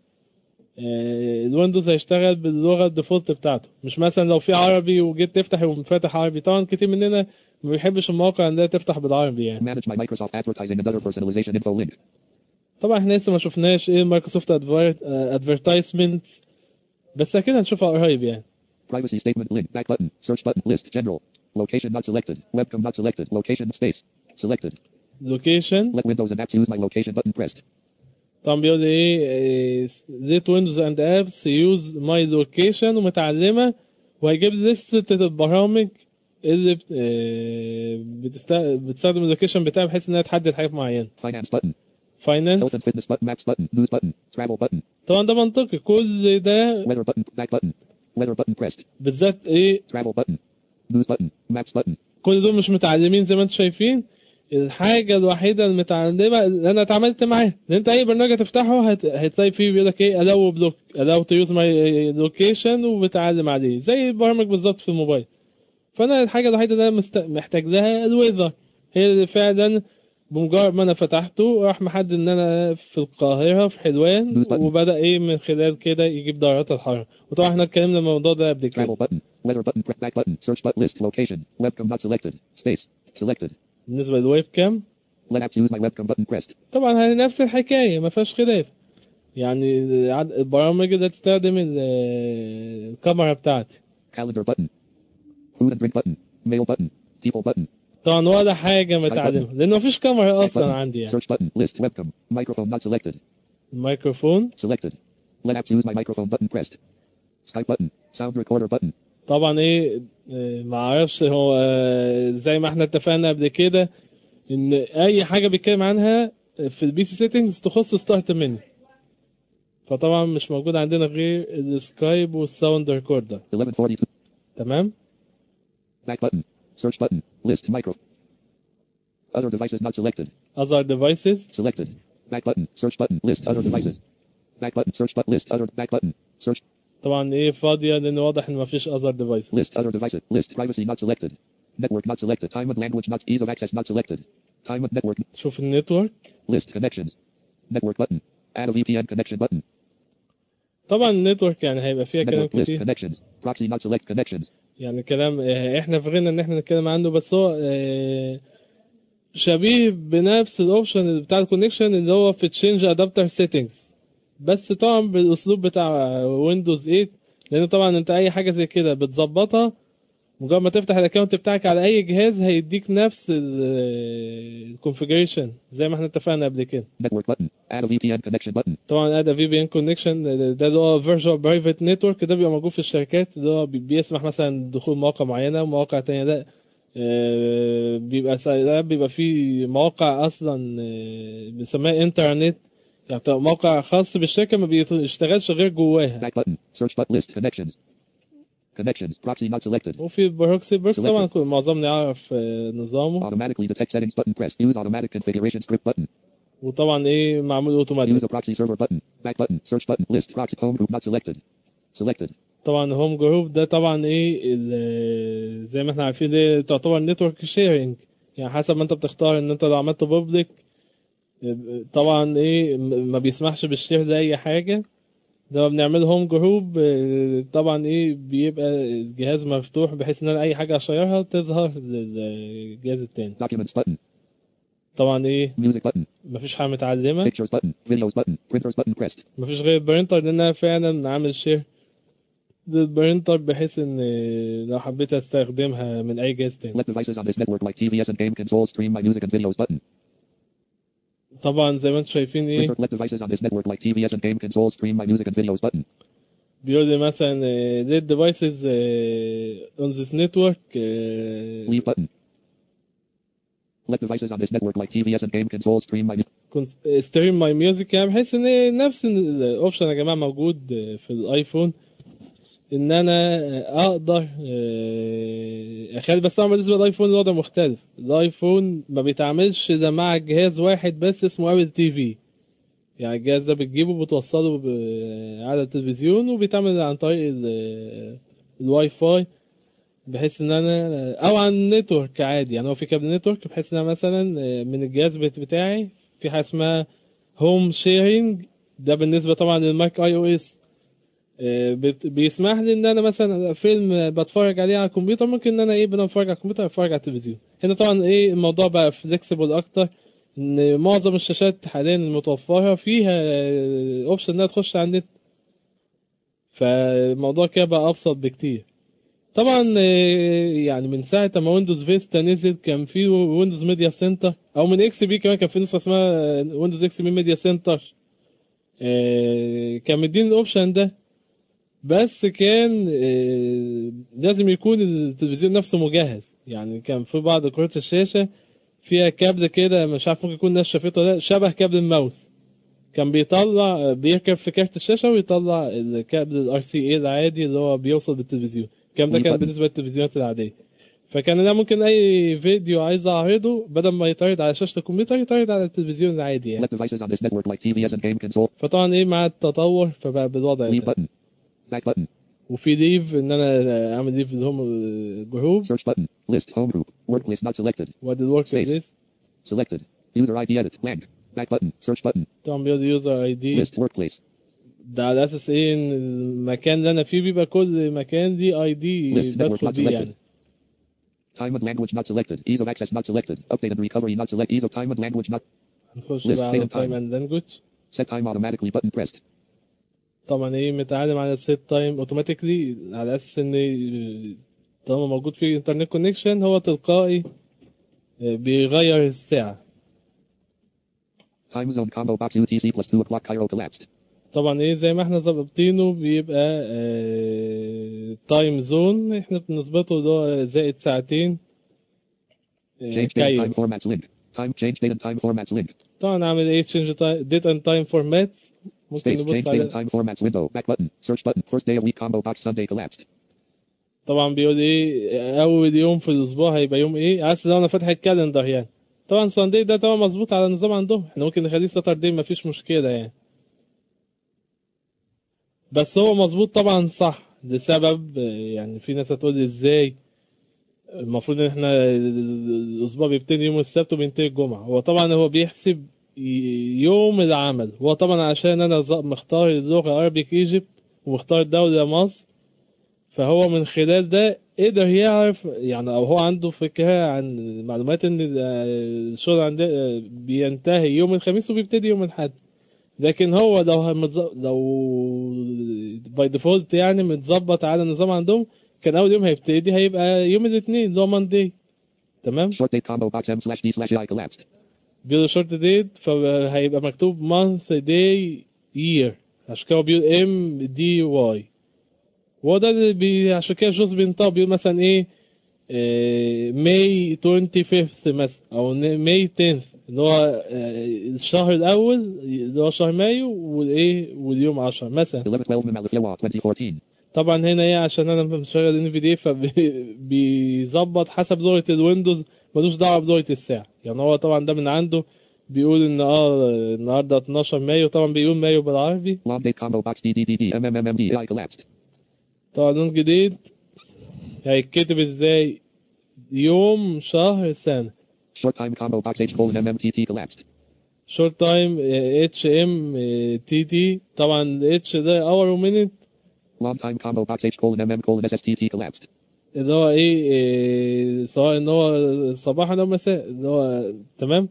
آه الويندوز هيشتغل باللغه الديفولت بتاعته مش مثلا لو في عربي وجيت تفتح يقوم فاتح عربي طبعا كتير مننا ما بيحبش المواقع اللي هي تفتح بالعربي يعني Manage my Microsoft advertising and other personalization info link. طبعا احنا لسه ما شفناش ايه مايكروسوفت ادفرتايزمنت بس اكيد هنشوفها قريب يعني Privacy statement link. Back button. Search button. List. General. Location not selected. Webcam not selected. Location space. Selected. لوكيشن Let Windows and apps use my location button pressed. طبعا بيقول لي ايه ليت ويندوز اند ابس يوز ماي لوكيشن ومتعلمه وهيجيب لي لستة البرامج اللي بت- آه، بتست... بتستخدم اللوكيشن بتاعي بحيث انها تحدد حاجات معينه Finance button. فاينانس Health and fitness button. Maps button. News button. Travel button. طبعا ده منطقي كل ده Weather button. Back button. Weather button pressed. بالذات ايه Travel button. News button. Maps button. كل دول مش متعلمين زي ما انتم شايفين الحاجة الوحيدة المتعلمة اللي انا اتعاملت معاها لان انت اي برنامج تفتحه هت... هتلاقي فيه بيقول لك ايه allow بلوك allow to use my location وبتعلم عليه زي البرامج بالظبط في الموبايل فانا الحاجة الوحيدة اللي انا مست... محتاج لها الويذر هي اللي فعلا بمجرد ما انا فتحته راح محدد ان انا في القاهرة في حلوان News button. وبدأ ايه من خلال كده يجيب درجات الحرارة وطبعا احنا اتكلمنا الموضوع ده قبل كده Travel button. Weather button. Press back button. Search button. List. Location. Webcam not selected. Space. Selected. بالنسبة للويب كام Let apps use my webcam button pressed. طبعا هي نفس الحكاية ما فيهاش خلاف يعني عد- البرامج اللي تستخدم ال- الكاميرا بتاعتي Calendar button. Food and drink button. Mail button. People button. طبعا ولا حاجة متعلمة لأن مفيش كاميرا أصلا button. عندي يعني Search button. List. Webcam. Microphone not selected. الميكروفون Selected. Let apps use my microphone button pressed. Skype button. Sound recorder button. طبعا ايه آه، ما اعرفش هو آه، زي ما احنا اتفقنا قبل كده ان اي حاجة بيتكلم عنها في البي سي سيتنجز تخص ستارت مني فطبعا مش موجود عندنا غير السكايب والساوند ريكوردر 1142. تمام Back button. Search button. List. Micro. Other devices not selected. other devices Selected. Back button. Search button. List. Other devices. Back button. Search button. List. Other. Back button. Search. طبعا ايه فاضية لان واضح ان مفيش other devices List. Other devices. List. Privacy not selected. Network not selected. Time and language not. Ease of access not selected. Time and network. شوف النتورك List. Connections. Network button. Add a VPN connection button. طبعا النتورك يعني هيبقى فيها كلام Network list. كتير Connections. Proxy not select connections. يعني كلام آه، احنا في غنى ان احنا نتكلم عنه بس هو آه، شبيه بنفس الاوبشن اللي بتاع الكونكشن اللي هو في تشينج ادابتر سيتنجز بس طبعا بالاسلوب بتاع ويندوز 8 لان طبعا انت اي حاجه زي كده بتظبطها مجرد ما تفتح الاكونت بتاعك على اي جهاز هيديك نفس الكونفيجريشن زي ما احنا اتفقنا قبل كده Network button. Add a VPN connection button. طبعا ادى في بي ان كونكشن ده اللي هو فيرتشوال برايفت نتورك ده بيبقى موجود في الشركات اللي هو بي- بيسمح مثلا دخول مواقع معينه ومواقع تانية لا آه، بيبقى ساعات بيبقى في مواقع اصلا آه، بنسميها انترنت يعني بتبقى موقع خاص بالشركه ما بيشتغلش غير جواها Back button. Search button. List. Connections. Connections. Proxy not selected. وفي بروكسي بروكسي Selected. طبعا كل- معظمنا يعرف آه، نظامه Automatically detect settings button pressed. Use automatic configuration script button. وطبعا ايه معمول Use اوتوماتيك a proxy server button. Back button. Search button. List. Proxy home group not selected. Selected. طبعا هوم جروب ده طبعا ايه ال- زي ما احنا عارفين دي تعتبر نتورك شيرنج يعني حسب ما انت بتختار ان انت لو عملته بابليك طبعا ايه م- ما بيسمحش بالشير لاي حاجه لما بنعمل هوم جروب اه، طبعا ايه بيبقى الجهاز مفتوح بحيث ان انا اي حاجه اشيرها تظهر للجهاز التاني Documents button. طبعا ايه Music button. مفيش حاجه متعلمه Pictures button. Videos button. Printers button pressed. مفيش غير البرينتر لان انا فعلا عامل شير للبرينتر بحيث ان لو حبيت استخدمها من اي جهاز تاني Let devices on this network like TVS and game consoles stream my music and videos button. طبعا زي ما انتم شايفين ايه Printer let devices on this network like TVS and game consoles stream my music and videos button. بيقول لي مثلا آه، let devices آه، on this network آه، Leave button. Let devices on this network like TVS and game consoles stream my كنت- stream my music يعني بحيث ان نفس الاوبشن يا جماعه موجود آه، في الايفون ان انا آه، اقدر آه، اخلي بس طبعا بالنسبه للايفون الوضع مختلف الايفون ما بيتعاملش ده مع جهاز واحد بس اسمه ابل تي في يعني الجهاز ده بتجيبه بتوصله ب- على التلفزيون وبيتعمل عن طريق ال- الواي فاي بحيث ان انا او عن النتورك عادي يعني هو في كابل نتورك بحيث ان انا مثلا من الجهاز بت- بتاعي في حاجه اسمها هوم شيرنج ده بالنسبه طبعا للماك اي او اس بيسمح لي ان انا مثلا فيلم بتفرج عليه على الكمبيوتر ممكن ان انا ايه بدل ما اتفرج على الكمبيوتر اتفرج على التلفزيون هنا طبعا ايه الموضوع بقى فليكسيبل اكتر ان معظم الشاشات حاليا المتوفره فيها اوبشن انها تخش على النت فالموضوع كده بقى ابسط بكتير طبعا آه، يعني من ساعه ما ويندوز فيستا نزل كان في ويندوز ميديا سنتر او من اكس بي كمان كان في نسخه اسمها ويندوز اكس بي ميديا سنتر آه، كان مدين الاوبشن ده بس كان آه، لازم يكون التلفزيون نفسه مجهز يعني كان في بعض كروت الشاشه فيها كابل كده مش عارف ممكن يكون الناس شافته ولا لا شبه كابل الماوس كان بيطلع بيركب في كارت الشاشه ويطلع الكابل الار سي اي العادي اللي هو بيوصل بالتلفزيون الكلام ده كان ويبقى- بالنسبه للتلفزيونات العاديه فكان انا ممكن اي فيديو عايز اعرضه بدل ما يتعرض على شاشه الكمبيوتر يتعرض على التلفزيون العادي يعني Let devices on this network like TVS and game console. فطبعا ايه مع التطور فبقى بالوضع Leave ده button. Back button. وفي ليف ان انا اعمل ليف اللي هم جروب Search button. List. Home group. Workplace not selected. وادي الورك Space. بليس Selected. User ID edit. Blank. Back button. Search button. طبعا بيقول يوزر اي دي List. Workplace. ده على اساس ايه ان المكان اللي انا فيه بيبقى كل مكان ليه اي دي List. Network بدخل not بيه selected. يعني Time and language not selected. Ease of access not selected. Update and recovery not select. Ease of time and language not. هنخش List. بقى على Date and تايم time. اند لانجوج Set time automatically button pressed. طبعا ايه متعلم على السيت تايم اوتوماتيكلي على اساس ان طالما موجود فيه انترنت كونكشن هو تلقائي آه، بيغير الساعة Time zone combo box UTC plus 2 o'clock Cairo collapsed. طبعا ايه زي ما احنا ظابطينه بيبقى تايم زون احنا بنظبطه اللي هو زائد ساعتين آه، Change date and كايرو time formats link. Time change date and time formats link. طبعا اعمل ايه تشينج ديت اند تايم فورمات ممكن Space change نبص date and على time formats window. Back button. Search button. First day of week combo box Sunday collapsed. طبعا بيقول ايه اول يوم في الاسبوع هيبقى يوم ايه عايز لو انا فاتح الكالندر يعني طبعا ساندي ده طبعا مظبوط على النظام عندهم احنا ممكن نخليه ساتردي مفيش مشكله يعني بس هو مظبوط طبعا صح لسبب آه، يعني في ناس هتقول لي ازاي المفروض ان احنا الاسبوع بيبتدي يوم السبت وبينتهي الجمعه هو طبعا هو بيحسب ي- يوم العمل هو طبعا عشان انا ز- مختار اللغه ارابيك ايجيبت ومختار الدوله مصر فهو من خلال ده قدر يعرف يعني او هو عنده فكره عن معلومات ان ال- الشغل عندنا بينتهي يوم الخميس وبيبتدي يوم الاحد لكن هو لو متز- لو باي ديفولت يعني متظبط على النظام عندهم كان اول يوم هيبتدي هيبقى يوم الاثنين اللي هو ماندي تمام Short date combo box M slash D slash I collapsed. بيقول شورت ديت فهيبقى مكتوب مانث داي يير عشان كده هو بيقول ام دي واي وهو ده اللي بي عشان كده جوز بينطق بيقول مثلا ايه ماي 25 مثلا او ماي 10 اللي هو آه، الشهر الاول اللي هو شهر مايو والايه واليوم 10 مثلا 11 12 Malafia 2014. طبعا هنا ايه عشان انا مشغل ان في دي فبيظبط حسب لغه الويندوز ملوش دعوه بلغه الساعه يعني هو طبعا ده من عنده بيقول ان اه النهارده 12 مايو طبعا بيقول مايو بالعربي Long date combo box DDDD MMMMD I collapsed. طبعا لون جديد هيتكتب ازاي يوم شهر سنة Short time combo box H colon MMTT collapsed. شورت تايم اتش ام تي تي طبعا اتش ده اور ومينت Long time combo box H colon MM colon SSTT collapsed. اللي هو ايه, إيه سواء ان هو صباحا او مساء اللي هو تمام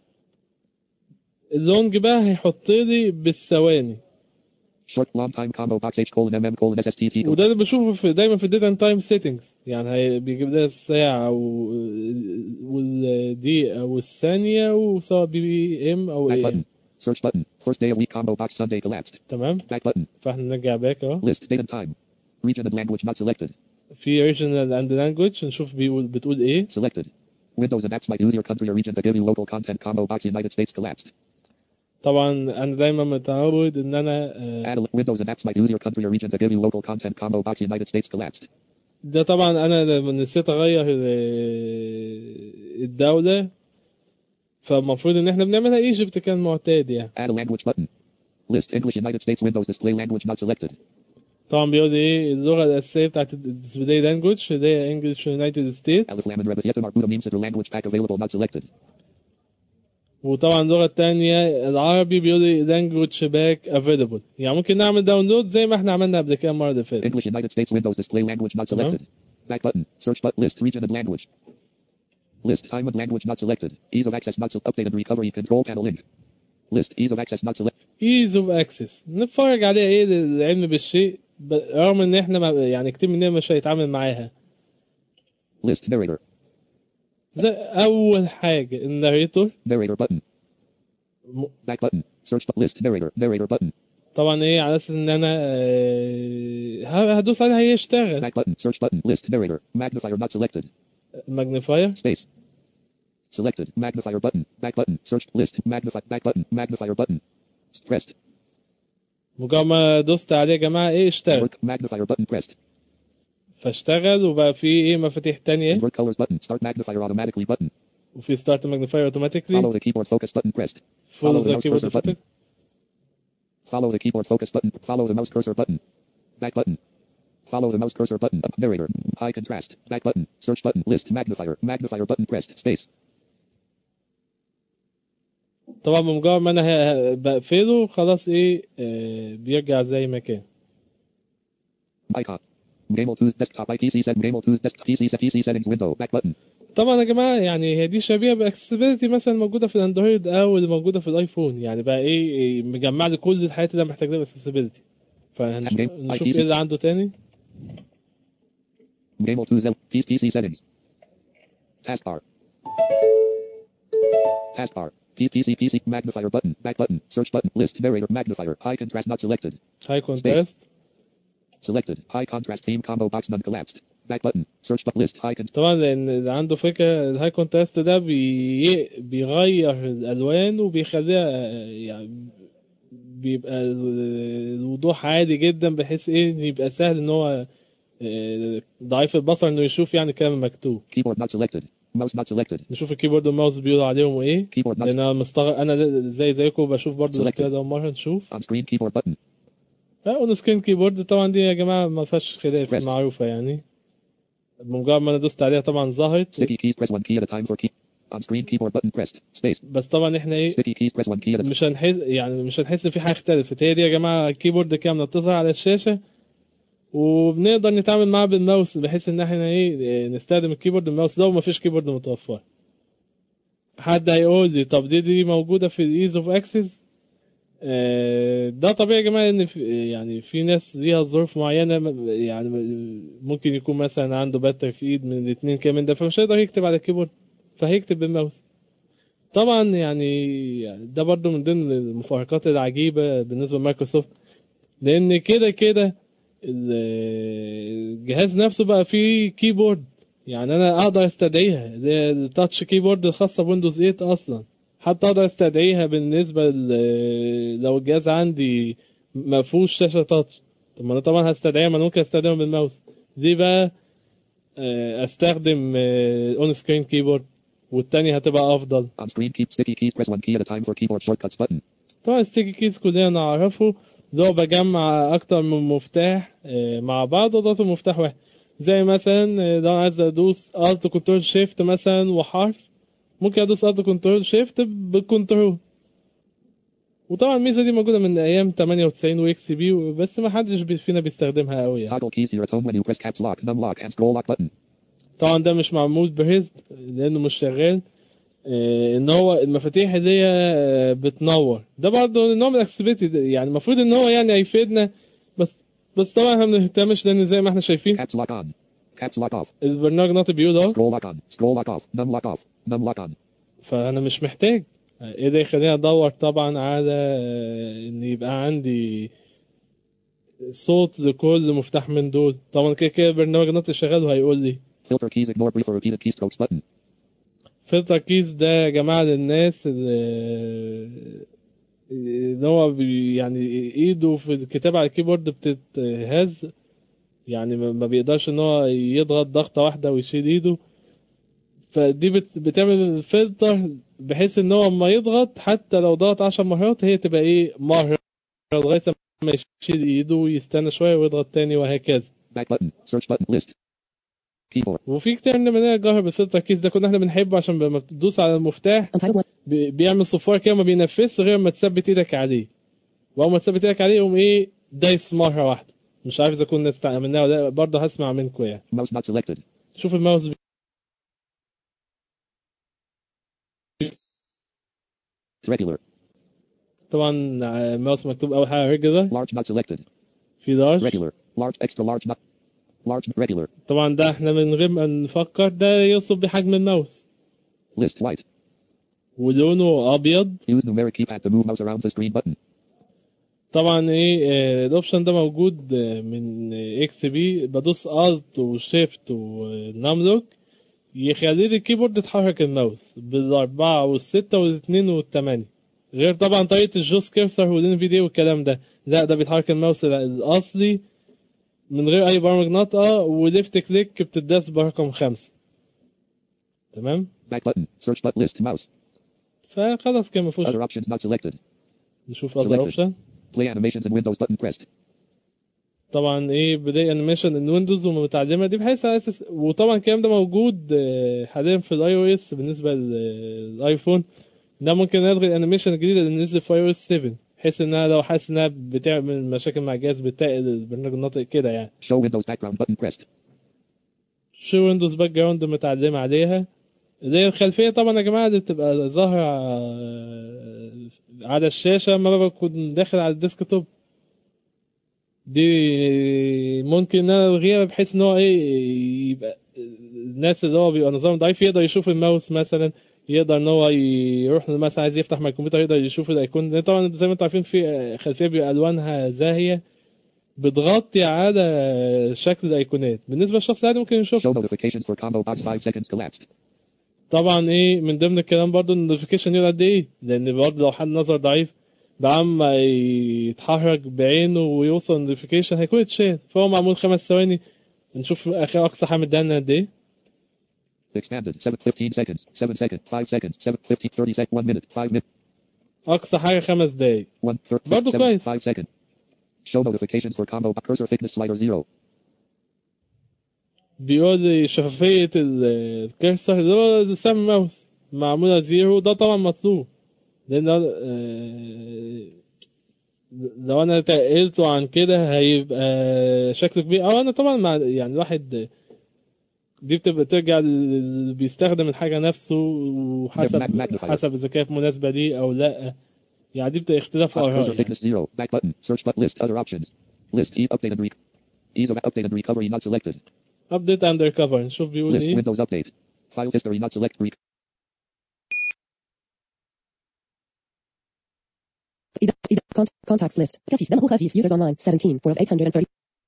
اللونج بقى هيحط لي بالثواني Short long time combo box H colon MM colon SSTT collapsed. وده اللي بشوفه في دايما في الديت اند تايم سيتنجز يعني هي بيجيب لنا الساعة و- والدقيقة والثانية وسواء بي بي ام او Back ايه button. Search button. First day of week combo box Sunday collapsed. تمام Back button. فاحنا نرجع باك اهو List date and time. Region and language not selected. في ريجنال اند لانجوج نشوف بيقول بتقول ايه Selected. Windows and apps might use your country or region to give you local content combo box United States collapsed. طبعا انا دايما متعود ان انا آه، Add a, Windows and apps might use your country or region to give you local content combo box United States collapsed. ده طبعا انا لما نسيت اغير آه، الدولة فالمفروض ان احنا بنعملها ايجيبت كان معتاد يعني Add a language button. List English United States Windows display language not selected. طبعا بيقول لي ايه اللغة الاساسية بتاعت الديسبلاي لانجوج اللي هي انجلش يونايتد ستيتس Alif Lam and Rebbe Yetum Arbuda memes or language pack available not selected. وطبعا اللغة التانية العربي بيقول لي language back available يعني ممكن نعمل داونلود زي ما احنا عملنا قبل كده المرة اللي فاتت English United States Windows display language not selected. Back button. Search button. List region and language. List time and language not selected. Ease of access not selected. Updated recovery control panel link. List ease of access not selected. ease of access نتفرج عليها ايه العلم بالشيء ب- رغم ان احنا ما يعني كتير مننا مش هيتعامل معاها List narrator. زي اول حاجة الناريتور Narrator button. م- Back button. Search button. List narrator. Narrator button. طبعا ايه على اساس ان انا آه، ه- هدوس عليها هيشتغل Back button. Search button. List narrator. Magnifier not selected. ماجنيفاير Space. Selected. Magnifier button. Back button. Search list. Magnify. Back button. Magnifier button. Pressed. مجرد ما دوست عليه يا جماعة ايه اشتغل Invert. Magnifier button pressed. فاشتغل وبقى في ايه مفاتيح تانية Invert colors button. Start magnifier automatically button. وفي ستارت ماجنيفاير Follow اوتوماتيكلي the keyboard focus button pressed. فول follow the ذا mouse كيبورد cursor button. Follow the keyboard focus button. Follow the mouse cursor button. Back button. Follow the mouse cursor button. Up narrator. High contrast. Back button. Search button. List. Magnifier. Magnifier button pressed. Space. طبعا بمجرد ما انا ه- بقفله خلاص ايه آه بيرجع زي ما كان Icon. Gamel 2's desktop IPC set. Gamel 2's desktop PC set. PC settings window. Back button. طبعا يا جماعه يعني هي دي شبيهه باكسسبيلتي مثلا موجوده في الاندرويد او اللي موجوده في الايفون يعني بقى ايه إيه، مجمع لي كل الحاجات اللي انا محتاج لها باكسسبيلتي فنشوف Okay. ايه اللي عنده تاني Gamel 2's L- PC PC settings. Taskbar. Taskbar. PC PC magnifier button. Back button. Search button. List. Narrator. Magnifier. High contrast not selected. هاي كونتراست Selected. High contrast theme combo box none collapsed. Back button. Search button. List. High contrast. طبعا لان اللي عنده فكره الهاي كونتراست ده بي... بيغير الالوان وبيخليها آه، يعني بيبقى ال- الوضوح عادي جدا بحيث ايه إن يبقى سهل ان هو آه، ضعيف البصر انه يشوف يعني الكلام المكتوب Keyboard not selected. Mouse not selected. نشوف الكيبورد والماوس بيقولوا عليهم ايه Keyboard not لان انا مستغرب انا زي زيكم بشوف برضه Selected. الاختيار ده أول مره نشوف on screen keyboard button. اون سكرين كيبورد طبعا دي يا جماعه ما فيهاش خلاف Press. معروفه يعني بمجرد ما انا دوست عليها طبعا ظهرت Sticky keys press one key at a time for key. On screen keyboard button pressed. Space. بس طبعا احنا ايه Sticky keys press one key at a مش هنحس يعني مش هنحس في حاجه اختلفت هي دي يا جماعه الكيبورد كامله بتظهر على الشاشه وبنقدر نتعامل معاه بالماوس بحيث ان احنا ايه إيه، نستخدم الكيبورد والماوس ده ومفيش كيبورد متوفر حد هيقول لي طب دي دي موجوده في الايز اوف اكسس ده طبيعي يا جماعه ان في يعني في ناس ليها ظروف معينه م- يعني ممكن يكون مثلا عنده باتر في ايد من الاثنين كمان ده فمش هيقدر يكتب على الكيبورد فهيكتب بالماوس طبعا يعني يعني ده برضو من ضمن المفارقات العجيبة بالنسبة لمايكروسوفت لأن كده كده ال- الجهاز نفسه بقى فيه كيبورد يعني أنا أقدر أستدعيها زي التاتش كيبورد الخاصة بويندوز 8 أصلا حتى أقدر أستدعيها بالنسبة ل- لو الجهاز عندي ما فيهوش شاشة تاتش طب ما أنا طبعا هستدعيها ما أنا ممكن أستخدمها بالماوس دي بقى آه، أستخدم أون سكرين كيبورد والتاني هتبقى افضل On screen, keep sticky keys. Press one key at a time for keyboard shortcuts button. طبعا الستيكي كيز كلنا نعرفه اللي هو بجمع اكتر من مفتاح آه، مع بعض واضغط مفتاح واحد زي مثلا آه، لو انا عايز ادوس الت كنترول شيفت مثلا وحرف ممكن ادوس الت كنترول شيفت بالكنترول وطبعا الميزه دي موجوده من ايام 98 واكس بي بس ما حدش بي- فينا بيستخدمها قوي يعني Toggle keys here at home menu. Press caps lock, num lock, and scroll lock button. طبعا ده مش معمول بريزد لانه مش شغال آه، ان هو المفاتيح اللي هي آه، بتنور ده برضه نوع من الاكسبيتي يعني المفروض ان هو يعني هيفيدنا بس بس طبعا احنا ما بنهتمش لان زي ما احنا شايفين Caps lock on. Caps lock off. البرنامج ناطق بيقول اهو Scroll lock on. Scroll lock off. Num lock off. Num lock on. فانا مش محتاج ايه ده يخليني ادور طبعا على آه، ان يبقى عندي صوت لكل مفتاح من دول طبعا كده كده البرنامج ناطق شغال وهيقول لي Filter keys. Ignore brief or repeated keystrokes button. فلتر كيس ده يا جماعة للناس اللي اللي هو بي- يعني ايده في الكتابة على الكيبورد بتتهز يعني ما ما بيقدرش ان هو يضغط ضغطة واحدة ويشيل ايده فدي بت بتعمل فلتر بحيث ان هو اما يضغط حتى لو ضغط عشر مرات هي تبقى ايه مرة لغاية ما يشيل ايده ويستنى شوية ويضغط تاني وهكذا Back button. Search button. List. Keyboard. وفي كتير مننا جرب بالفلتر كيس ده كنا احنا بنحبه عشان لما بتدوس على المفتاح Untitled 1. بي- بيعمل صفار كده ما بينفذش غير ما تثبت ايدك عليه واول ما تثبت ايدك عليه يقوم ايه دايس مره واحده مش عارف اذا كنا استعملناه ولا لا برضه هسمع منكم يعني Mouse not selected. شوف الماوس بي- Regular. طبعا آه، الماوس مكتوب اول حاجه ريجولار Large not selected. في لارج Regular. Large extra large not. Large regular. طبعا ده احنا من غير ما نفكر ده يوصف بحجم الماوس List white. ولونه ابيض Use numeric keypad to move mouse around the screen button. طبعا ايه آه، الاوبشن ده موجود آه، من اكس بي بدوس الت وشيفت وناملوك يخلي لي الكيبورد يتحرك الماوس بالاربعه والسته والاثنين والثمانيه غير طبعا طريقه الجوس كيرسر والانفيديا والكلام ده لا ده بيتحرك الماوس الاصلي من غير اي برامج ناطقه وليفت كليك بتداس برقم خمسة تمام Back button. Search button list. Mouse. فخلاص كده مفيهوش Other options not selected. نشوف اصلا Selected. اوبشن Play animations in Windows button pressed. طبعا ايه بداية انيميشن ان ويندوز ومتعلمة دي بحيث على اساس وطبعا الكلام ده موجود آه، حاليا في الاي او اس بالنسبة للايفون ده ممكن نلغي الانيميشن الجديدة اللي نزل في اي او اس 7 بحيث انها لو حاسس انها بتعمل مشاكل مع الجهاز بتاعي البرنامج الناطق كده يعني Show Windows background button pressed. شو ويندوز باك جراوند متعلمة عليها اللي هي الخلفية طبعا يا جماعة اللي بتبقى ظاهرة آه، على الشاشة لما بكون داخل على الديسكتوب دي ممكن ان انا الغيها بحيث ان هو ايه يبقى الناس اللي هو بيبقى نظام ضعيف يقدر يشوف الماوس مثلا يقدر ان هو يروح مثلا عايز يفتح مع الكمبيوتر يقدر يشوف الايقون لأن طبعا زي ما انتم عارفين في خلفيه بيبقى الوانها زاهيه بتغطي على شكل الايقونات بالنسبه للشخص العادي ممكن يشوف Show notifications for combo box 5 seconds collapsed. طبعا ايه من ضمن الكلام برضو النوتيفيكيشن يقعد قد ايه لان برضو لو حد نظر ضعيف بعما يتحرك بعينه ويوصل النوتيفيكيشن هيكون اتشال فهو معمول خمس ثواني نشوف اخر اقصى حامل دهنا قد ايه Expanded. 7 15 seconds. 7 seconds. 5 seconds. 7 15 30 seconds. 1 minute. 5 minutes. اقصى حاجه خمس دقايق 1 third, برضو 7 كويس. 5 seconds. Show notifications for combo box cursor thickness slider 0. بيقول لي شفافيه ال- الكرسر اللي هو سام الماوس معموله زيرو ده طبعا مطلوب لان آه، لو انا تقلته عن كده هيبقى شكله كبير او انا طبعا مع يعني الواحد دي بتبقى ترجع اللي بيستخدم الحاجه نفسه وحسب Magnifier. حسب اذا كانت مناسبه ليه او لا يعني دي بتبقى اختلاف Box اراء cursor يعني. thickness 0. Back button. Search button list. Other options. List. Ease update and re- Ease of update and recovery not selected. ابديت اندر كفر نشوف بيقول List. ايه Windows update. File history not select. Re- إذا إذا Cont- contacts list خفيف دمه خفيف users online 17 4 of 830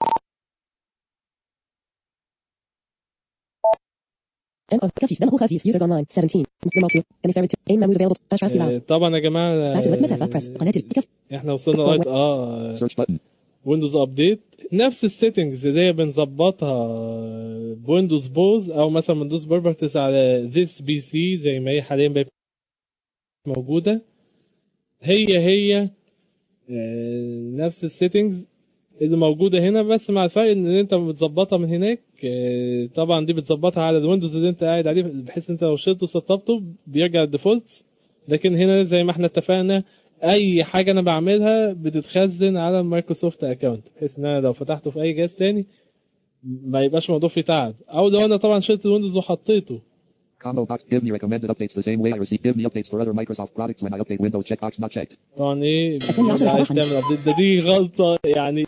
M of خفيف دمه خفيف users online 17 remote to any third to aim mode available أشرف آه، في طبعا يا جماعه activate مسافة press قناة الكف احنا وصلنا لغايه اه Search button. ويندوز ابديت نفس السيتنجز اللي هي بنظبطها بويندوز بوز او مثلا بندوس بروبرتيز على this بي سي زي ما هي حاليا بقت موجوده هي هي آه، نفس السيتنجز اللي موجوده هنا بس مع الفرق ان انت بتظبطها من هناك آه، طبعا دي بتظبطها على الويندوز اللي انت قاعد عليه بحيث انت لو شلته وسطبته بيرجع الديفولتس لكن هنا زي ما احنا اتفقنا اي حاجه انا بعملها بتتخزن على المايكروسوفت اكونت بحيث ان انا لو فتحته في اي جهاز تاني ما يبقاش موضوع فيه تعب او لو انا طبعا شلت الويندوز وحطيته Combo box. Give me recommended updates the same way I receive. Give me updates for other Microsoft products when I update Windows. Checkbox not checked. طبعا ايه أكون يعطي اللي عايز صراحة. تعمل ابديت ده دي غلطه يعني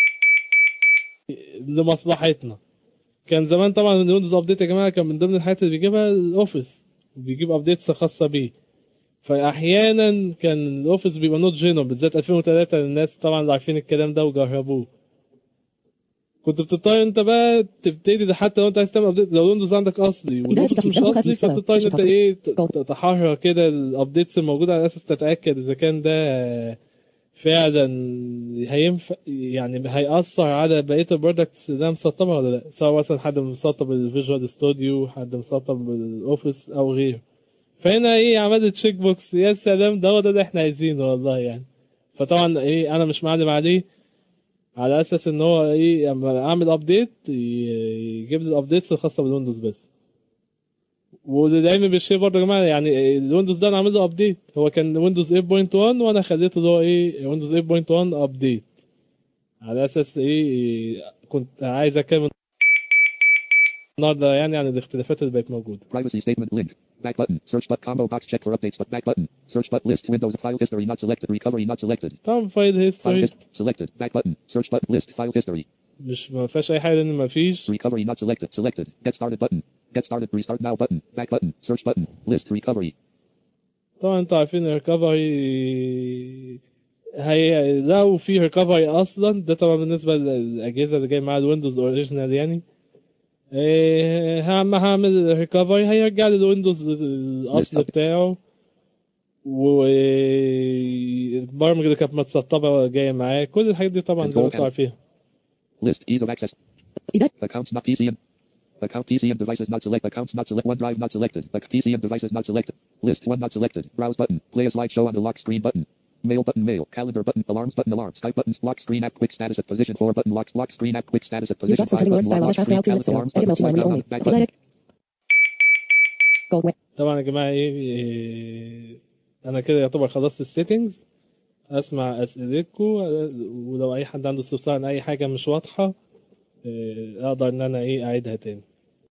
لمصلحتنا كان زمان طبعا الويندوز ابديت يا جماعه كان من ضمن الحاجات اللي بيجيبها الاوفيس بيجيب ابديتس خاصه بيه فاحيانا كان الاوفيس بيبقى نوت جينوم بالذات 2003 الناس طبعا اللي عارفين الكلام ده وجربوه كنت بتضطر انت بقى تبتدي ده حتى لو انت عايز تعمل ابديت لو الويندوز عندك اصلي والاوفيس مش دمه اصلي خفيف سوا. فبتضطر ان انت مش ايه ت- Gold. تتحرى كده الابديتس الموجوده على اساس تتاكد اذا كان ده فعلا هينفع يعني هيأثر على بقية البرودكتس اللي انا مسطبها ولا لا سواء مثلا حد مسطب الفيجوال ستوديو حد مسطب الاوفيس او غيره فهنا ايه عملت تشيك بوكس يا سلام ده هو ده اللي احنا عايزينه والله يعني فطبعا ايه انا مش معلم عليه على اساس ان هو ايه لما اعمل ابديت يجيب لي الابديتس الخاصه بالويندوز بس واللي دايما بالشيء برضه يا جماعه يعني الويندوز ده انا عامل له ابديت هو كان ويندوز 8.1 وانا خليته اللي هو ايه ويندوز 8.1 ابديت على اساس ايه كنت عايز اتكلم النهارده يعني عن الاختلافات اللي بقت موجوده Privacy statement link. Back button. Search but combo box check for updates but back button. Search but list. Windows file history not selected. Recovery not selected. طبعا فايل File هيستوري hist- selected. Back button. Search but list. File history. مش ما فيهاش اي حاجه لان ما فيش Recovery not selected. Selected. Get started button. Get started. Restart now button. Back button. Search button. List. Recovery. طبعا انتوا عارفين الريكفري هي لو في ريكفري اصلا ده طبعا بالنسبه للاجهزه اللي جايه معاها الويندوز اوريجينال يعني إيه هعمل هعمل ريكفري هيرجع لي الويندوز الاصل بتاعه والبرامج اللي كانت متسطبه جايه معاه كل الحاجات دي طبعا زي ما انتوا عارفينها List. Ease of access. إذا Accounts not PCM. Account PCM devices not select. Accounts not select. OneDrive not selected. Ac- PCM devices not selected. List one not selected. Browse button. Play a slideshow on the lock screen button. Mail button. Mail. Calendar button. Alarms button. Alarm. Skype buttons. Lock screen app. Quick status at position four button. Lock. Lock screen app. Quick status at You've position got some five pretty button. alerts style Lock on screen. a file two minutes Calendar. ago. Alarms Edit button. multi Swipe only. down. Back button. Athletic. Gold web. طبعا يا جماعه ايه, إيه انا كده يعتبر خلصت السيتنجز اسمع اسئلتكم ولو اي حد عنده استفسار عن اي حاجه مش واضحه إيه اقدر ان انا ايه اعيدها تاني